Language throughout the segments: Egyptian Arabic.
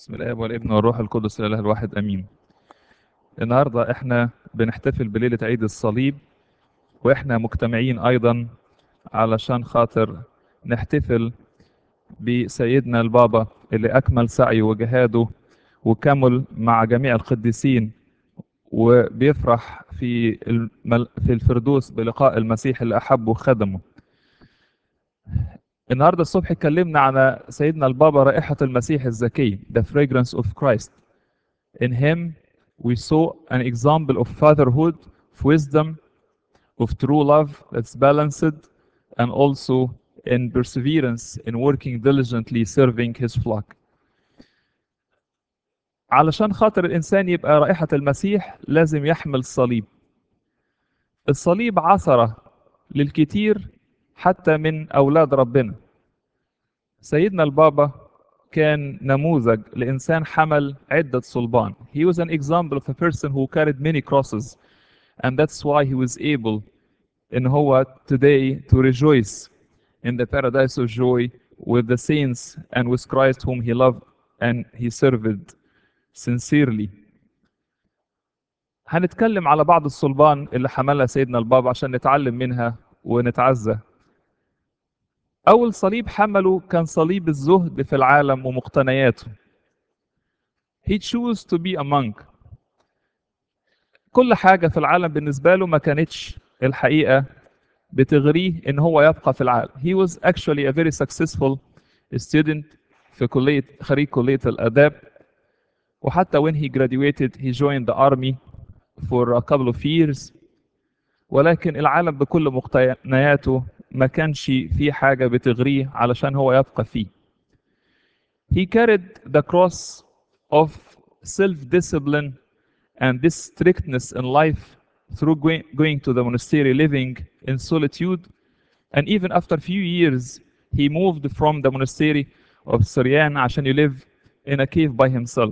بسم الاب والابن والروح القدس الاله الواحد امين النهارده احنا بنحتفل بليله عيد الصليب واحنا مجتمعين ايضا علشان خاطر نحتفل بسيدنا البابا اللي اكمل سعيه وجهاده وكمل مع جميع القديسين وبيفرح في المل... في الفردوس بلقاء المسيح اللي احبه وخدمه النهارده الصبح اتكلمنا على سيدنا البابا رائحة المسيح الزكي the fragrance of Christ in him we saw an example of fatherhood of wisdom of true love that's balanced and also in perseverance in working diligently serving his flock علشان خاطر الإنسان يبقى رائحة المسيح لازم يحمل الصليب الصليب عثرة للكثير حتى من أولاد ربنا سيدنا البابا كان نموذج لإنسان حمل عدة صلبان he was an example of a person who carried many crosses and that's why he was able إن هو today to rejoice in the paradise of joy with the saints and with Christ whom he loved and he served sincerely هنتكلم على بعض الصلبان اللي حملها سيدنا البابا عشان نتعلم منها ونتعزى أول صليب حمله كان صليب الزهد في العالم ومقتنياته. He chose to be a monk. كل حاجة في العالم بالنسبة له ما كانتش الحقيقة بتغريه إن هو يبقى في العالم. He was actually a very successful student في كلية خريج كلية الآداب وحتى when he graduated he joined the army for a couple of years ولكن العالم بكل مقتنياته ما كانش في حاجة بتغريه علشان هو يبقى فيه. He carried the cross of self-discipline and this strictness in life through going, going to the monastery living in solitude and even after few years he moved from the monastery of Syrian عشان live in a cave by himself.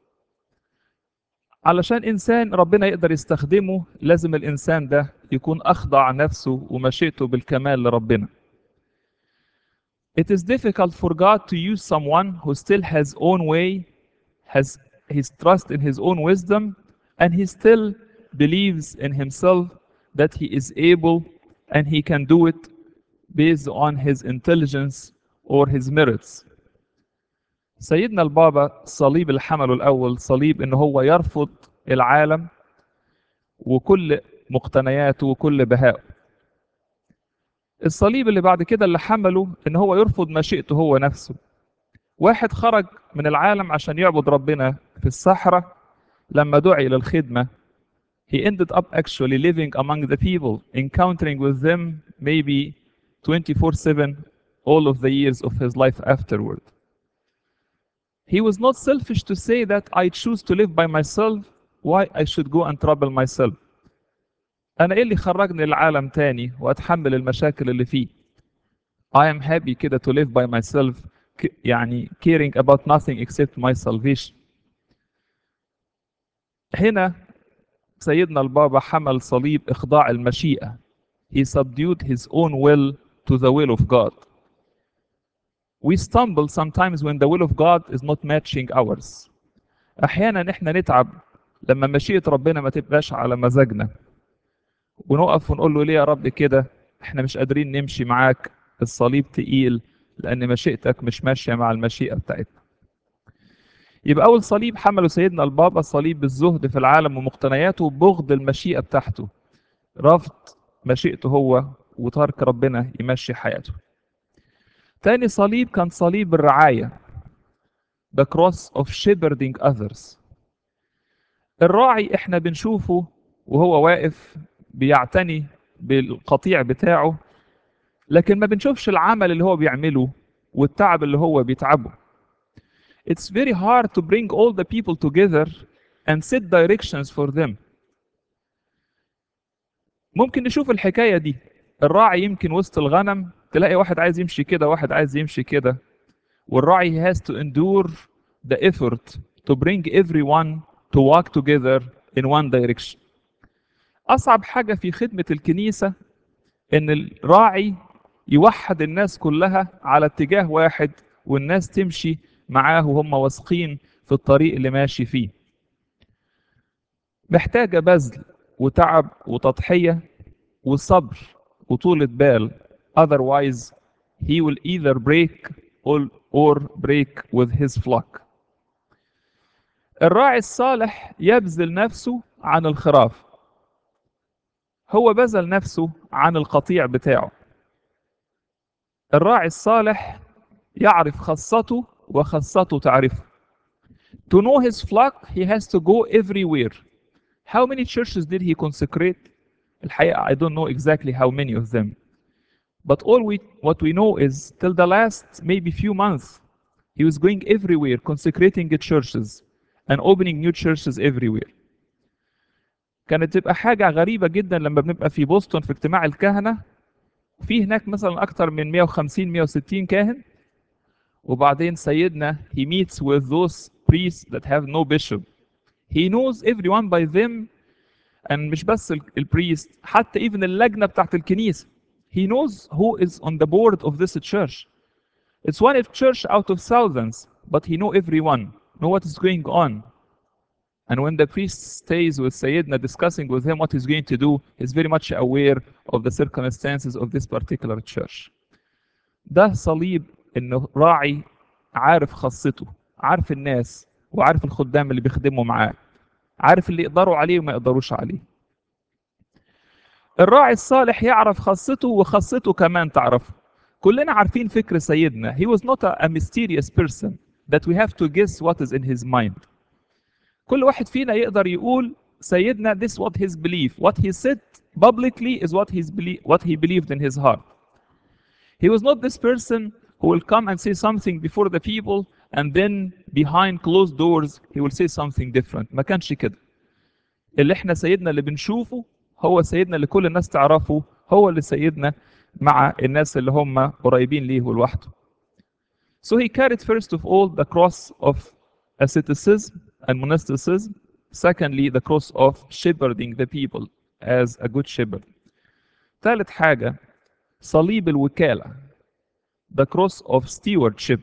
علشان إنسان ربنا يقدر يستخدمه لازم الإنسان ده يكون أخضع نفسه ومشيئته بالكمال لربنا. It is difficult for God to use someone who still has own way, has his trust in his own wisdom, and he still believes in himself that he is able and he can do it based on his intelligence or his merits. سيدنا البابا صليب اللي حمله الأول صليب إن هو يرفض العالم وكل مقتنياته وكل بهائه. الصليب اللي بعد كده اللي حمله إن هو يرفض مشيئته هو نفسه. واحد خرج من العالم عشان يعبد ربنا في الصحراء لما دعي للخدمة he ended up actually living among the people encountering with them maybe 24/7 all of the years of his life afterward. He was not selfish to say that I choose to live by myself, why I should go and trouble myself. أنا إيه اللي خرجني للعالم تاني وأتحمل المشاكل اللي فيه؟ I am happy كده to live by myself يعني caring about nothing except my salvation. هنا سيدنا البابا حمل صليب إخضاع المشيئة. He subdued his own will to the will of God. We stumble sometimes when the will of God is not matching ours. أحيانا إحنا نتعب لما مشيئة ربنا ما تبقاش على مزاجنا. ونقف ونقول له ليه يا رب كده؟ إحنا مش قادرين نمشي معاك الصليب تقيل لأن مشيئتك مش ماشية مع المشيئة بتاعتنا. يبقى أول صليب حمله سيدنا البابا صليب بالزهد في العالم ومقتنياته بغض المشيئة بتاعته. رفض مشيئته هو وترك ربنا يمشي حياته. تاني صليب كان صليب الرعاية the cross of shepherding others الراعي احنا بنشوفه وهو واقف بيعتني بالقطيع بتاعه لكن ما بنشوفش العمل اللي هو بيعمله والتعب اللي هو بيتعبه It's very hard to bring all the people together and set directions for them ممكن نشوف الحكاية دي الراعي يمكن وسط الغنم تلاقي واحد عايز يمشي كده واحد عايز يمشي كده والراعي has to endure the effort to bring everyone to walk together in one direction أصعب حاجة في خدمة الكنيسة إن الراعي يوحد الناس كلها على اتجاه واحد والناس تمشي معاه وهم واثقين في في الطريق اللي ماشي فيه محتاجة بذل وتعب وتضحية وصبر وطولة بال otherwise he will either break or, or break with his flock الراعي الصالح يبذل نفسه عن الخراف هو بذل نفسه عن القطيع بتاعه الراعي الصالح يعرف خاصته وخاصته تعرفه to know his flock he has to go everywhere how many churches did he consecrate الحقيقة I don't know exactly how many of them but all we what we know is till the last maybe few months he was going everywhere consecrating the churches and opening new churches everywhere كانت تبقى حاجة غريبة جدا لما بنبقى في بوسطن في اجتماع الكهنة في هناك مثلا أكتر من 150 160 كاهن وبعدين سيدنا he meets with those priests that have no bishop he knows everyone by them and مش بس البريست حتى even اللجنة بتاعت الكنيسة he knows who is on the board of this church it's one church out of thousands but he know everyone know what is going on and when the priest stays with Sayyidina discussing with him what he's going to do, he's very much aware of the circumstances of this particular church. ده صليب انه راعي عارف خاصته عارف الناس وعارف الخدام اللي بيخدموا معاه عارف اللي يقدروا عليه وما يقدروش عليه الراعي الصالح يعرف خاصته وخاصته كمان تعرفه كلنا عارفين فكر سيدنا he was not a, a mysterious person that we have to guess what is in his mind كل واحد فينا يقدر يقول سيدنا this what his belief what he said publicly is what his belief what he believed in his heart he was not this person who will come and say something before the people and then behind closed doors he will say something different ما كانش كده اللي احنا سيدنا اللي بنشوفه هو سيدنا اللي كل الناس تعرفه هو اللي سيدنا مع الناس اللي هم قريبين ليه لوحده so he carried first of all the cross of asceticism and monasticism. Secondly, the cross of shepherding the people as a good shepherd. ثالث حاجة صليب الوكالة the cross of stewardship.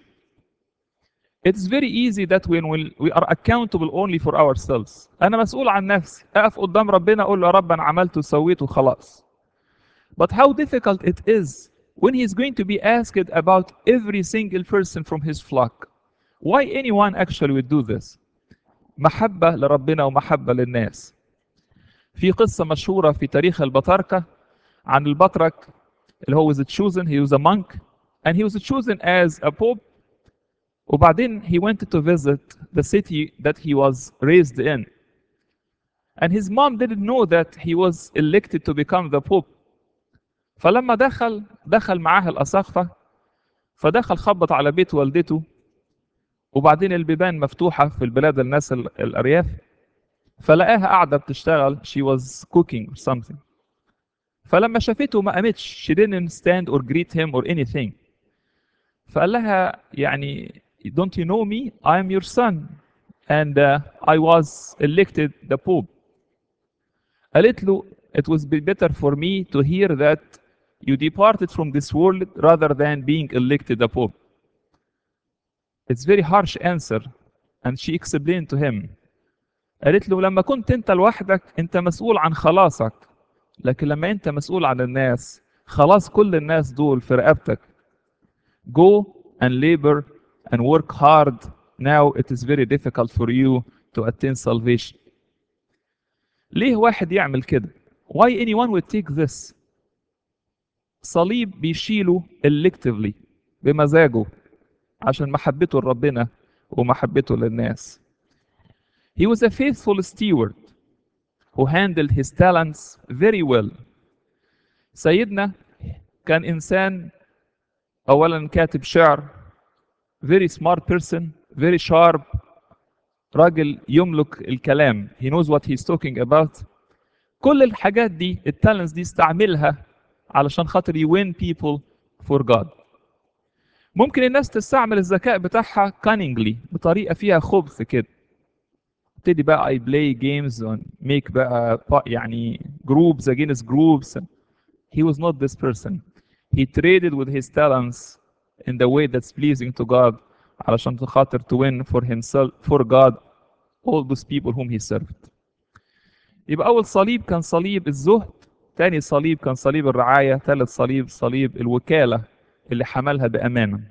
It's very easy that when we, we are accountable only for ourselves. أنا مسؤول عن نفسي أقف قدام ربنا أقول له يا رب أنا عملت وسويت وخلاص. But how difficult it is when he is going to be asked about every single person from his flock. Why anyone actually would do this? محبة لربنا ومحبة للناس. في قصة مشهورة في تاريخ البطاركة عن البطرك اللي هو was chosen he was a monk and he was chosen as a pope وبعدين he went to visit the city that he was raised in and his mom didn't know that he was elected to become the pope فلما دخل دخل معاه الأساقفة فدخل خبط على بيت والدته وبعدين البيبان مفتوحة في البلاد الناس الأرياف فلقاها قاعدة بتشتغل she was cooking or something فلما شافته ما قامتش she didn't stand or greet him or anything فقال لها يعني don't you know me I am your son and uh, I was elected the pope قالت له it was better for me to hear that you departed from this world rather than being elected a pope It's very harsh answer and she explained to him قالت له لما كنت انت لوحدك انت مسؤول عن خلاصك لكن لما انت مسؤول عن الناس خلاص كل الناس دول في رقبتك go and labor and work hard now it is very difficult for you to attain salvation ليه واحد يعمل كده why anyone would take this صليب بيشيله electively بمزاجه عشان محبته لربنا ومحبته للناس. He was a faithful steward who handled his talents very well. سيدنا كان إنسان أولا كاتب شعر very smart person very sharp راجل يملك الكلام he knows what he's talking about كل الحاجات دي التالنتس دي استعملها علشان خاطر يوين people for God ممكن الناس تستعمل الذكاء بتاعها cunningly بطريقه فيها خبث كده تبتدي بقى I play games and make بقى يعني groups against groups he was not this person he traded with his talents in the way that's pleasing to God علشان خاطر to win for himself for God all those people whom he served يبقى أول صليب كان صليب الزهد تاني صليب كان صليب الرعاية ثالث صليب صليب الوكالة اللي حملها بأمانة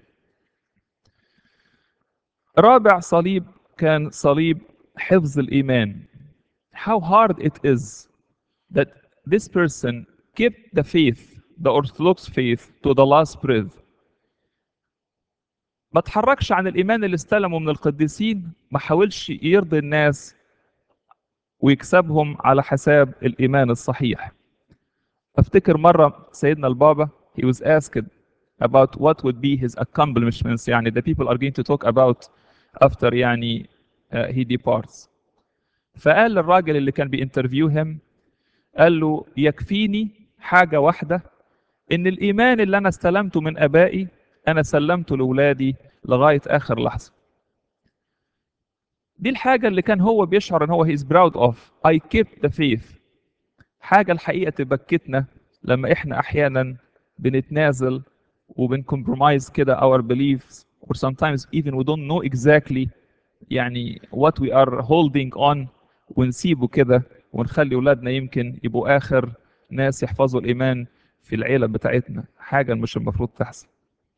رابع صليب كان صليب حفظ الإيمان how hard it is that this person kept the faith the Orthodox faith to the last breath ما تحركش عن الإيمان اللي استلمه من القديسين ما حاولش يرضي الناس ويكسبهم على حساب الإيمان الصحيح أفتكر مرة سيدنا البابا he was asked about what would be his accomplishments يعني the people are going to talk about after يعني uh, he departs فقال للراجل اللي كان بينترفيو him قال له يكفيني حاجة واحدة إن الإيمان اللي أنا استلمته من آبائي أنا سلمته لأولادي لغاية آخر لحظة دي الحاجة اللي كان هو بيشعر إن هو he is proud of I kept the faith حاجة الحقيقة تبكتنا لما إحنا أحيانا بنتنازل وبنكمبرومايز كده our beliefs or sometimes even we don't know exactly يعني what we are holding on ونسيبه كده ونخلي أولادنا يمكن يبقوا آخر ناس يحفظوا الإيمان في العيلة بتاعتنا حاجة مش المفروض تحصل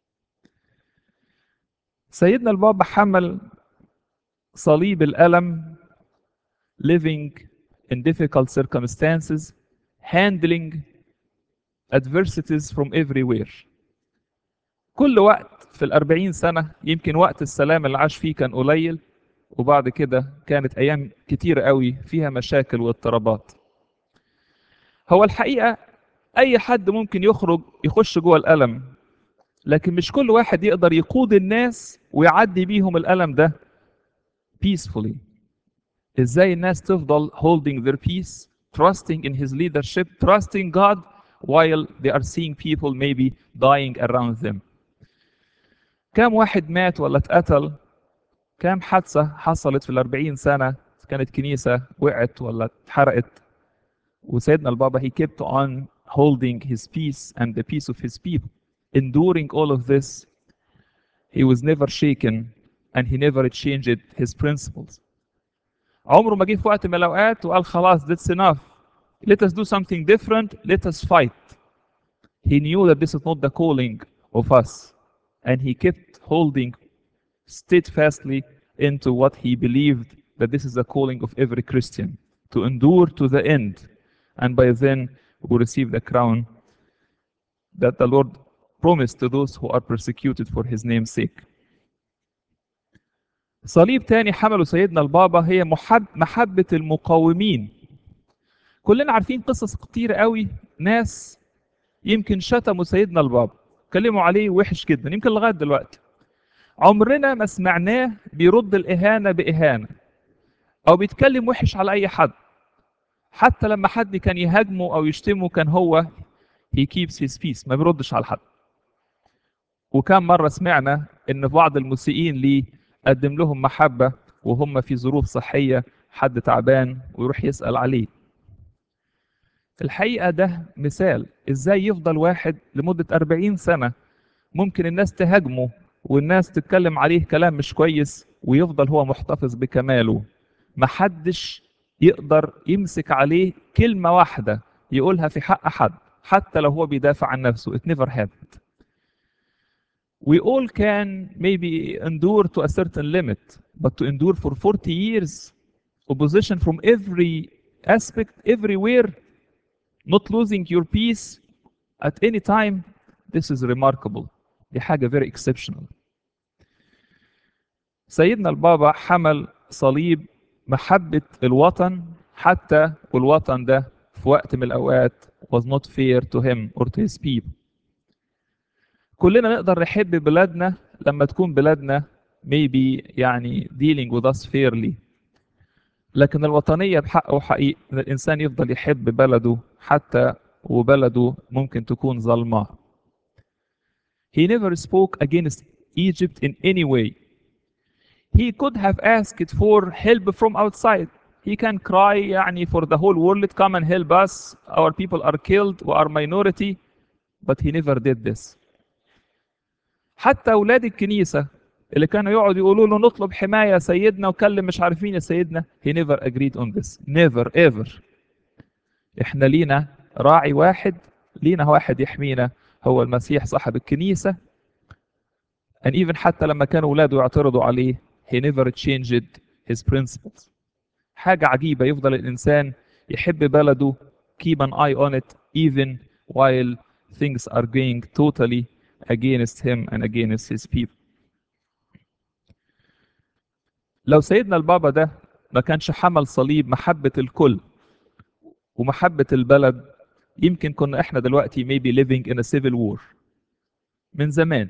سيدنا البابا حمل صليب الألم living in difficult circumstances handling adversities from everywhere كل وقت في الأربعين سنة يمكن وقت السلام اللي عاش فيه كان قليل وبعد كده كانت أيام كتير قوي فيها مشاكل واضطرابات هو الحقيقة أي حد ممكن يخرج يخش جوه الألم لكن مش كل واحد يقدر يقود الناس ويعدي بيهم الألم ده peacefully ازاي الناس تفضل holding their peace trusting in his leadership trusting God while they are seeing people maybe dying around them كام واحد مات ولا اتقتل كام حادثة حصلت في الأربعين سنة كانت كنيسة وقعت ولا اتحرقت وسيدنا البابا he kept on holding his peace and the peace of his people enduring all of this he was never shaken and he never changed his principles عمره ما جه في وقت من الأوقات وقال خلاص that's enough let us do something different let us fight he knew that this is not the calling of us and he kept holding steadfastly into what he believed that this is the calling of every Christian to endure to the end and by then we receive the crown that the Lord promised to those who are persecuted for his name's sake صليب تاني حمله سيدنا البابا هي محب محبة المقاومين كلنا عارفين قصص كتير قوي ناس يمكن شتموا سيدنا البابا اتكلموا عليه وحش جدا يمكن لغايه دلوقتي عمرنا ما سمعناه بيرد الاهانه باهانه او بيتكلم وحش على اي حد حتى لما حد كان يهاجمه او يشتمه كان هو he keeps his peace ما بيردش على حد وكم مره سمعنا ان بعض المسيئين ليه قدم لهم محبه وهم في ظروف صحيه حد تعبان ويروح يسال عليه الحقيقة ده مثال ازاي يفضل واحد لمدة 40 سنة ممكن الناس تهاجمه والناس تتكلم عليه كلام مش كويس ويفضل هو محتفظ بكماله محدش يقدر يمسك عليه كلمة واحدة يقولها في حق حد حتى لو هو بيدافع عن نفسه it never happened we all can maybe endure to a certain limit but to endure for 40 years opposition from every aspect everywhere not losing your peace at any time this is remarkable دي حاجة very exceptional سيدنا البابا حمل صليب محبة الوطن حتى والوطن ده في وقت من الأوقات was not fair to him or to his people كلنا نقدر نحب بلادنا لما تكون بلادنا maybe يعني dealing with us fairly لكن الوطنية بحق وحقيق إن الإنسان يفضل يحب بلده حتى وبلده ممكن تكون ظلمة. He never spoke against Egypt in any way. He could have asked for help from outside. He can cry يعني for the whole world come and help us. Our people are killed we are minority. But he never did this. حتى أولاد الكنيسة اللي كانوا يقعدوا يقولوا له نطلب حمايه يا سيدنا وكلم مش عارفين يا سيدنا he never agreed on this never ever احنا لينا راعي واحد لينا واحد يحمينا هو المسيح صاحب الكنيسه and even حتى لما كانوا ولاده يعترضوا عليه he never changed his principles حاجة عجيبة يفضل الإنسان يحب بلده keep an eye on it even while things are going totally against him and against his people لو سيدنا البابا ده ما كانش حمل صليب محبة الكل ومحبة البلد يمكن كنا احنا دلوقتي maybe living in a civil war من زمان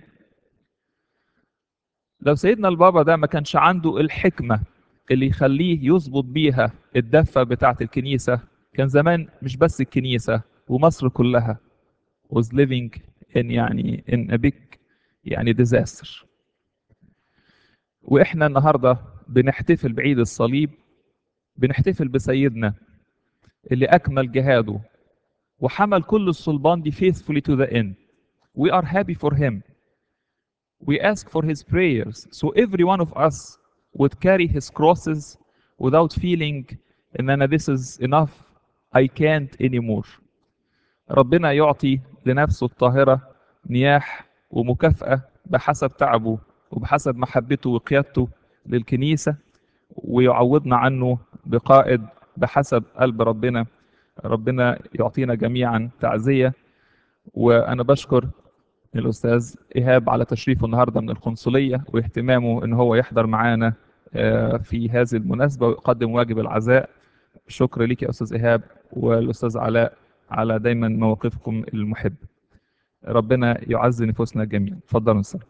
لو سيدنا البابا ده ما كانش عنده الحكمة اللي يخليه يظبط بيها الدفة بتاعة الكنيسة كان زمان مش بس الكنيسة ومصر كلها was living in يعني in a big يعني disaster واحنا النهارده بنحتفل بعيد الصليب بنحتفل بسيدنا اللي اكمل جهاده وحمل كل الصلبان دي faithfully to the end we are happy for him we ask for his prayers so every one of us would carry his crosses without feeling ان انا this is enough I can't anymore ربنا يعطي لنفسه الطاهرة نياح ومكافأة بحسب تعبه وبحسب محبته وقيادته للكنيسة ويعوضنا عنه بقائد بحسب قلب ربنا ربنا يعطينا جميعا تعزية وأنا بشكر الأستاذ إيهاب على تشريفه النهاردة من القنصلية واهتمامه إن هو يحضر معانا في هذه المناسبة ويقدم واجب العزاء شكر ليك يا أستاذ إيهاب والأستاذ علاء على دايما مواقفكم المحب ربنا يعزي نفوسنا جميعا تفضلوا السلام